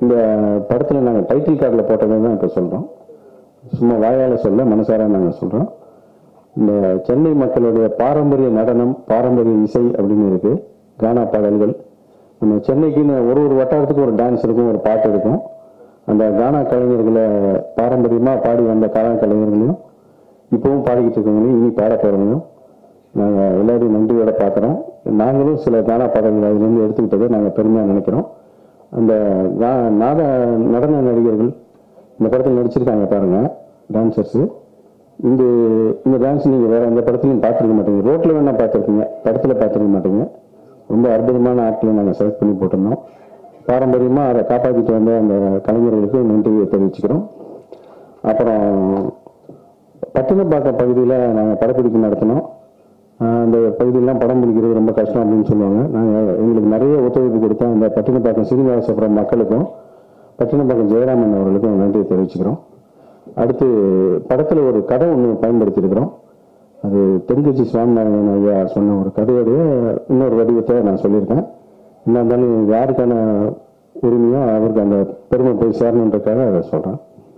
இந்த படத்தில் நாங்கள் டைட்டில் கார்டில் போட்டதை தான் இப்போ சொல்கிறோம் சும்மா வாயால் சொல்ல மனசார நாங்கள் சொல்கிறோம் இந்த சென்னை மக்களுடைய பாரம்பரிய நடனம் பாரம்பரிய இசை அப்படின்னு இருக்கு கானா பாடல்கள் நம்ம சென்னைக்குன்னு ஒரு ஒரு வட்டாரத்துக்கு ஒரு டான்ஸ் இருக்கும் ஒரு பாட்டு இருக்கும் அந்த கானா கலைஞர்களை பாரம்பரியமாக பாடி வந்த கானா கலைஞர்களையும் இப்பவும் பாடிக்கிட்டு இருக்கவங்களையும் இனி பாட போகிறவங்களையும் நாங்கள் எல்லாரையும் நன்றியோட பார்க்குறோம் நாங்களும் சில கானா பாடல்கள் அதுலேருந்து எடுத்துக்கிட்டதை நாங்கள் பெருமையாக நினைக்கிறோம் அந்த கா- நாத நடன நடிகர்கள் இந்த படத்தில் நடிச்சிருக்காங்க பாருங்க டான்சர்ஸு இந்த இந்த டான்ஸ் நீங்கள் வேற எந்த படத்துலையும் பார்த்துருக்க மாட்டீங்க ரோட்டில் வேணால் பார்த்துருக்கீங்க படத்தில் பார்த்துருக்க மாட்டீங்க ரொம்ப அற்புதமான ஆட்களை நாங்கள் செலக்ட் பண்ணி போட்டிருந்தோம் பாரம்பரியமாக அதை காப்பாற்றிட்டு வந்த அந்த கலைஞர்களுக்கு நன்றியை தெரிவிச்சுக்கிறோம் அப்புறம் பட்டினப்பாக்கம் பகுதியில் நாங்கள் படப்பிடிப்பு நடத்தினோம் ஆஹ் அந்த பகுதியெல்லாம் படம் பிடிக்கிறது ரொம்ப கஷ்டம் அப்படின்னு சொல்லுவாங்க நாங்கள் எங்களுக்கு நிறைய ஒத்துழைப்பு கொடுத்தோம் அந்த பட்டினப்பாக்கம் சீனிவாசபுரம் மக்களுக்கும் பட்டினப்பாக்கம் ஜெயராமன் அவர்களுக்கும் நன்றியை தெரிவிச்சுக்கிறோம் அடுத்து படத்தில் ஒரு கதை ஒன்று பயன்படுத்தியிருக்கிறோம் அது தென்கட்சி சுவாமிநாதன் ஐயா சொன்ன ஒரு கதையோடைய இன்னொரு வடிவத்தை நான் சொல்லியிருக்கேன் என்ன இருந்தாலும் யாருக்கான உரிமையோ அவருக்கு அந்த பெருமை போய் சேரணுன்றதுக்காக அதை சொல்கிறேன்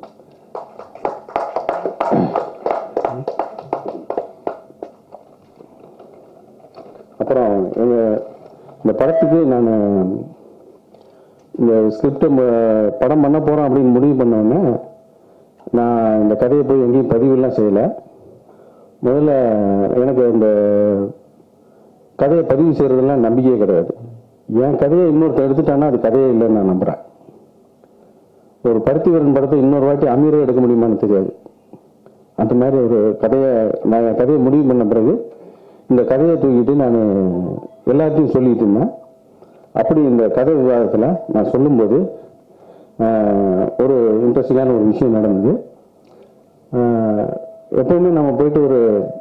அப்புறம் எங்க இந்த படத்துக்கு நான் இந்த ஸ்கிரிப்டை படம் பண்ண போகிறோம் அப்படின்னு முடிவு பண்ண உடனே நான் இந்த கதையை போய் எங்கேயும் பதிவுலாம் செய்யலை முதல்ல எனக்கு இந்த கதையை பதிவு செய்கிறதெல்லாம் நம்பிக்கையே கிடையாது என் கதையை இன்னொருத்தர் எடுத்துட்டான்னா அது கதையே இல்லைன்னு நான் நம்புகிறேன் ஒரு பருத்திவரன் படத்தை இன்னொரு வாட்டி அமீரே எடுக்க முடியுமான்னு தெரியாது அந்த மாதிரி ஒரு கதையை நான் என் கதையை முடிவு பண்ண பிறகு இந்த கதையை தூக்கிட்டு நான் எல்லாத்தையும் சொல்லிட்டு இருந்தேன் அப்படி இந்த கதை விவாதத்தில் நான் சொல்லும்போது ஆஹ், ஒரு இன்ட்ரெஸ்டிங்கான ஒரு விஷயம் நடந்தது ஆஹ், எப்பவுமே நம்ம போயிட்டு ஒரு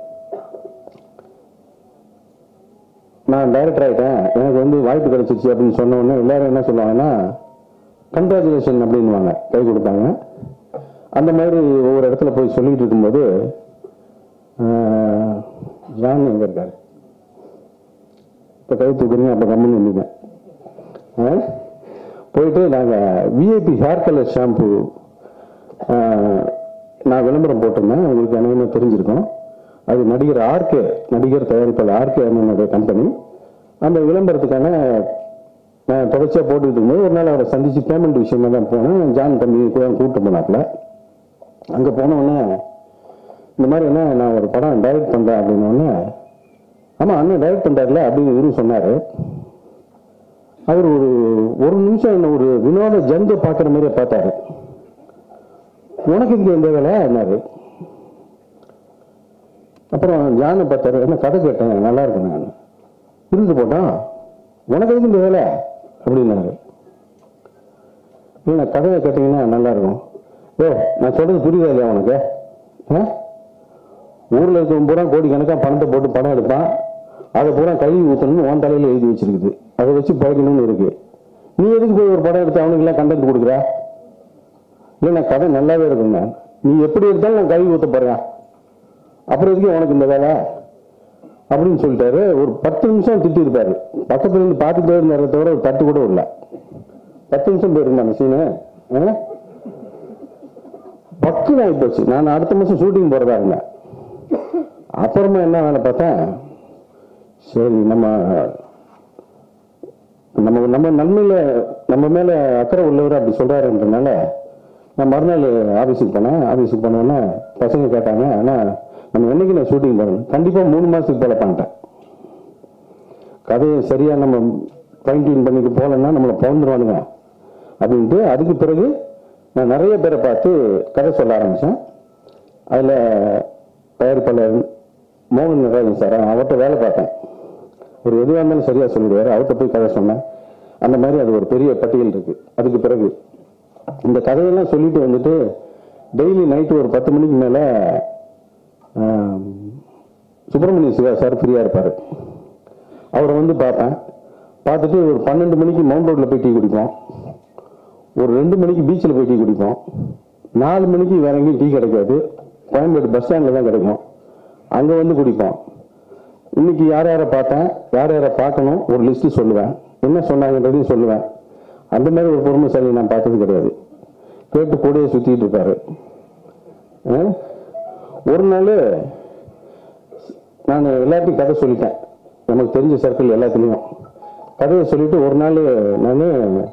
நான் டைரக்டர் ஆகிட்டேன் எனக்கு வந்து வாய்ப்பு கிடைச்சிச்சு அப்படின்னு சொன்ன உடனே எல்லாரும் என்ன சொல்லுவாங்கன்னா கங்க்ராச்சுலேஷன் அப்படின்வாங்க கை கொடுத்தாங்க அந்த மாதிரி ஒவ்வொரு இடத்துல போய் சொல்லிட்டு இருக்கும்போது ஆஹ், ஜான் எங்க இருக்காரு இப்போ கை தூக்குறீங்க அப்போ கம்முன்னு இருந்தீங்க ஆ? போயிட்டு நாங்கள் விஐபி ஹேர் கலர் ஷாம்பு நான் விளம்பரம் போட்டிருந்தேன் உங்களுக்கு அனைவருமே தெரிஞ்சிருக்கும் அது நடிகர் ஆர்கே நடிகர் தயாரிப்பாளர் ஆர்கே அண்ணனுடைய கம்பெனி அந்த விளம்பரத்துக்கான நான் தொடர்ச்சியாக போட்டுக்கிட்டு இருக்கும்போது ஒரு நாள் அவரை சந்திச்சு பேமெண்ட் விஷயமா தான் போனேன் ஜான் தம்பி கூட கூப்பிட்டு போனாப்புல அங்கே போனோடனே இந்த மாதிரி என்ன நான் ஒரு படம் டைரக்ட் பண்ணுறேன் அப்படின்னோடனே ஆமாம் அண்ணன் டைரக்ட் பண்ணுறாருல அப்படின்னு இவரும் சொன்னார் அவர் ஒரு ஒரு நிமிஷம் என்ன ஒரு வினோத ஜந்து பார்க்குற மாதிரியே பார்த்தாரு உனக்கு இங்கே எந்த வேலை என்னாரு அப்புறம் ஜானை பார்த்தாரு என்ன கதை கேட்டேன் நல்லா இருக்கேன் நான் இருந்து போட்டான் உனக்கு எதுக்கு இந்த வேலை அப்படின்னாரு இல்லை கதையை கேட்டீங்கன்னா நல்லா இருக்கும் ஓ நான் சொல்றது புரியுதா இல்லையா உனக்கு ஆ ஊரில் இருக்கிறவன் பூரா கோடிக்கணக்காக பணத்தை போட்டு படம் எடுப்பான் அதை பூரா கழுவி ஊற்றணும்னு உன் தலையில் எழுதி வச்சிருக்குது அதை வச்சு பழக்கணும்னு இருக்கு நீ எதுக்கு போய் ஒரு படம் எடுத்து அவனுக்கு எல்லாம் கண்டென்ட் கொடுக்குற இல்லை நான் கதை நல்லாவே இருக்குங்க நீ எப்படி எடுத்தாலும் நான் கழுவி ஊற்ற போறேன் அப்புறம் எதுக்கு உனக்கு இந்த வேலை அப்படின்னு சொல்லிட்டாரு ஒரு பத்து நிமிஷம் திட்டி இருப்பாரு பக்கத்துல இருந்து பார்த்துட்டே இருந்தார தவிர ஒரு தட்டு கூட இல்லை பத்து நிமிஷம் போயிருந்தேன் அந்த சீனு பக்கு ஆகி போச்சு நான் அடுத்த மாசம் ஷூட்டிங் போறதா இருந்தேன் அப்புறமா என்ன வேலை பார்த்தேன் சரி நம்ம நம்ம நம்ம நன்மையில நம்ம மேல அக்கறை உள்ளவர் அப்படி சொல்றாருன்றனால நான் மறுநாள் ஆபீஸுக்கு போனேன் ஆபீஸுக்கு போனோன்னே பசங்க கேட்டாங்க ஆனா நம்ம என்னைக்கு நான் ஷூட்டிங் போறேன் கண்டிப்பா மூணு மாசத்துக்கு போல பண்ணிட்டேன் கதையை சரியா நம்ம ஃபைன் டியூன் பண்ணிட்டு போகலன்னா நம்மளை பிறந்துருவானுங்க அப்படின்ட்டு அதுக்கு பிறகு நான் நிறைய பேரை பார்த்து கதை சொல்ல ஆரம்பிச்சேன் அதில் தயாரிப்பாளர் மோகன் நடராஜன் சார் அவர்கிட்ட வேலை பார்த்தேன் ஒரு எதுவாக இருந்தாலும் சரியாக சொல்லிடுவார் அவர்கிட்ட போய் கதை சொன்னேன் அந்த மாதிரி அது ஒரு பெரிய பட்டியல் இருக்கு அதுக்கு பிறகு இந்த கதையெல்லாம் சொல்லிட்டு வந்துட்டு டெய்லி நைட்டு ஒரு பத்து மணிக்கு மேலே சுப்பிரமணிய சிவா சார் ஃப்ரீயாக இருப்பார் அவரை வந்து பார்ப்பேன் பார்த்துட்டு ஒரு பன்னெண்டு மணிக்கு மவுண்ட் ரோட்டில் போய் டீ குடிப்போம் ஒரு ரெண்டு மணிக்கு பீச்சில் போய் டீ குடிப்போம் நாலு மணிக்கு வேற எங்கேயும் டீ கிடைக்காது கோயம்பேடு பஸ் ஸ்டாண்டில் தான் கிடைக்கும் அங்கே வந்து குடிப்போம் இன்னைக்கு யார் யாரை பார்த்தேன் யார் யாரை பார்க்கணும் ஒரு லிஸ்ட்டு சொல்லுவேன் என்ன சொன்னாங்கன்றதையும் சொல்லுவேன் அந்த மாதிரி ஒரு பொறுமைசாலி நான் பார்த்தது கிடையாது கேட்டு கூடயே சுத்திட்டு இருப்பாரு ஆ? ஒரு நாள் நான் எல்லாத்தையும் கதை சொல்லிட்டேன் நமக்கு தெரிஞ்ச சர்க்கிள் எல்லாத்துலேயும் கதையை சொல்லிட்டு ஒரு நாள் நான்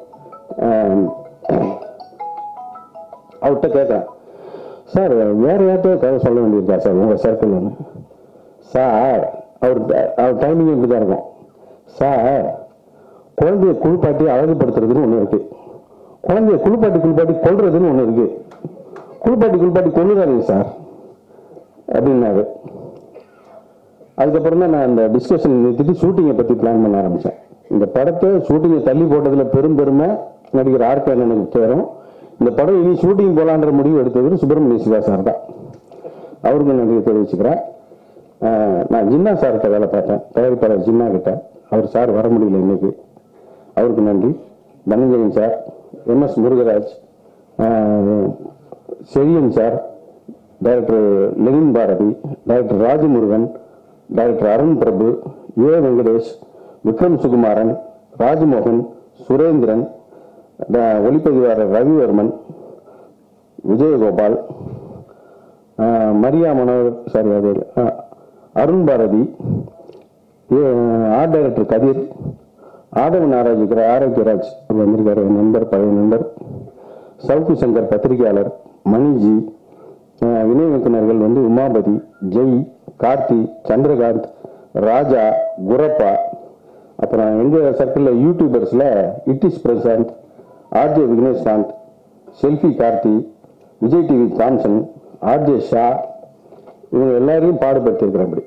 அவர்கிட்ட கேட்டேன் சார் வேற யார்கிட்ட கதை சொல்ல வேண்டியிருக்கா சார் உங்கள் சர்க்கிள்னு சார் அவர் அவர் டைமிங் இப்படி தான் இருக்கும் சார் குழந்தைய குளிப்பாட்டி அழகுபடுத்துறதுன்னு ஒன்று இருக்கு குழந்தைய குளிப்பாட்டி குளிப்பாட்டி கொல்றதுன்னு ஒன்று இருக்கு குளிப்பாட்டி குளிப்பாட்டி கொள்ளுறாதீங்க சார் அப்படின்னாரு அதுக்கப்புறம் தான் நான் அந்த டிஸ்கஷன் நிறுத்திட்டு ஷூட்டிங்கை பற்றி பிளான் பண்ண ஆரம்பித்தேன் இந்த படத்தை ஷூட்டிங்கை தள்ளி போட்டதில் பெரும் பெருமை நடிகர் ஆர்கே எனக்கு சேரும் இந்த படம் இனி ஷூட்டிங் போகலான்ற முடிவு எடுத்தவர் சுப்பிரமணிய சிவா சார் தான் அவருக்கு நன்றி தெரிவிச்சுக்கிறேன் ஆஹ் நான் ஜின்னா சார்கிட்ட வேலை பார்த்தேன் தயாரிப்பாளர் ஜின்னா கிட்ட அவர் சார் வர முடியல இன்னைக்கு அவருக்கு நன்றி Dhananjayan sir M S Murugaraj ஆஹ் Chezhiyan sir director Lenin Bharathi director Rajamurugan director Arun Prabhu A Venkatesh Vikram Sukumaran Rajmohan Surendran ட- ஒளிப்பதிவாளர் ரவிவர்மன் விஜயகோபால் ஆஹ் மரியா மனோகர் சாரி அது ஆஹ் அருண் பாரதி ஏ- ஆர்ட் டைரக்டர் கதிர் ஆதவன் ஆராய்ச்சிக்கிற ஆரோக்கியராஜ் அவர் வந்திருக்காரு என் நண்பர் பழைய நண்பர் சவுக்கு சங்கர் பத்திரிகையாளர் மணிஜி அஹ் இணை இயக்குனர்கள் வந்து உமாபதி ஜெய் கார்த்தி சந்திரகாந்த் ராஜா குரப்பா அப்புறம் எங்க சர்க்கிளில் யூடியூபர்ஸ்ல it's Prashanth RJ Vigneshkanth selfie Karthi Vijay TV Thomson RJ ஷா இவங்க எல்லாரையும் பாடுபடுத்தியிருக்கிறேன் அப்படி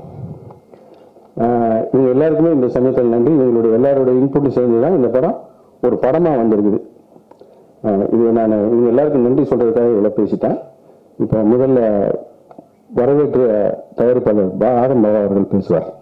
ஆஹ் இவங்க எல்லாருக்குமே இந்த சமயத்தில் நன்றி இவங்களுடைய எல்லாரோட இன்புட் சேர்ந்து தான் இந்த படம் ஒரு படமாக வந்திருக்குது ஆஹ் இது நான் இவங்க எல்லாருக்கும் நன்றி சொல்றதுக்காக இவ்வளோ பேசிட்டேன் இப்போ முதல்ல வரவேற்று தயாரிப்பாளர் பா ஆதம் பாபா அவர்கள் பேசுவார்